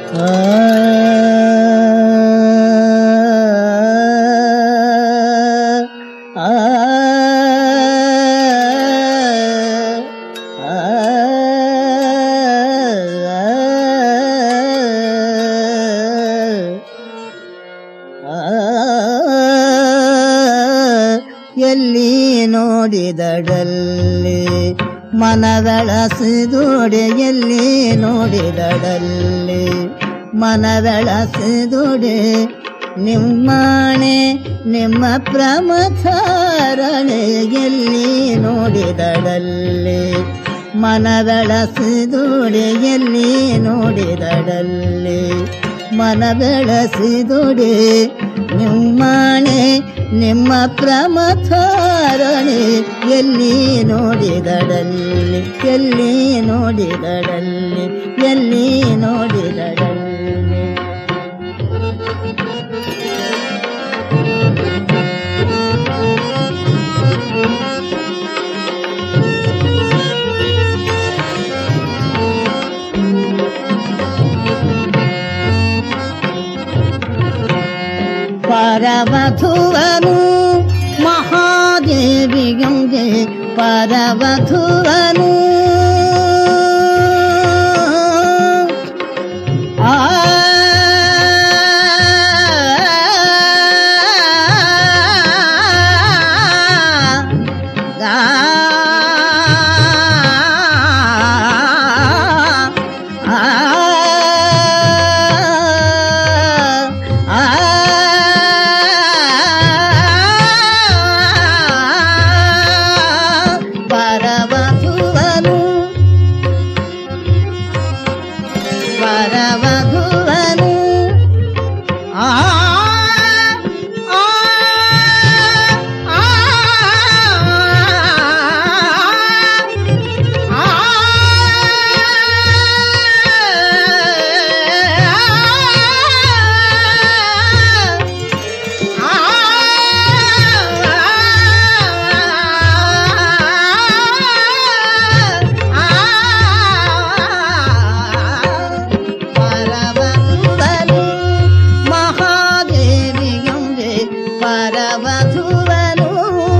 ಎಲ್ಲಿ ನೋಡಿದಡಲ್ಲಿ ಮನವೆಳಸಿದೋಡೆ ಎಲ್ಲಿ ನೋಡಿದಡಲ್ಲಿ ಮನವೆಳಸಿದೋಡೆ ನಿಮ್ಮನೆ ನಿಮ್ಮ ಪ್ರಮಥಾರಣೆ ಎಲ್ಲಿ ನೋಡಿದಡಲ್ಲಿ ಮನವೆಳಸಿದೋಡೆ ಎಲ್ಲಿ ನೋಡಿದಡಲ್ಲಿ ಮನ ಬೆಳೆಸಿದೊಡೆ ನಿಮ್ಮನೆ ನಿಮ್ಮ ಪ್ರಮಥಾರಣೆ ಎಲ್ಲಿ ನೋಡಿದಡಲ್ಲಿ ಎಲ್ಲಿ ನೋಡಿದಡಲ್ಲಿ ಎಲ್ಲಿ ನೋಡಿದಡಲ್ಲಿ ಪರವಧುವನು ಮಹಾದೇವಿಯಂಗೆ ಪರವಧುವನು ಆ ಪರವಧುವನು ಪರವಧುವನು ಆ ಆ ಪರವಧುವನು ಮಹಾದೇವಿಯಂಗೆ ಪರವಧುವನು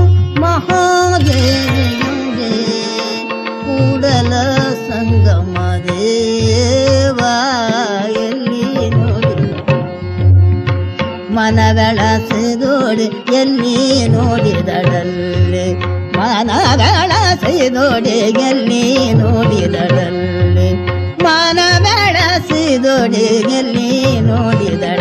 ಮಹಾದೇವಿಯಂಗೆ ಕೂಡಲ ಸಂಗಮ ದೇವ ಎಲ್ಲಿ ನೋಡಿ ಮನವೆಳಸಿದೋಡಿ ಎಲ್ಲಿ ನೋಡಿದಡಲ್ಲಿ ಮನವೆಳಸಿದೋಡಿ ಎಲ್ಲಿ ನೋಡಿದಡಲ್ಲಿ ಮನವೆಳಸಿದೋಡಿ ಎಲ್ಲಿ ನೋಡಿದಡಲ್ಲಿ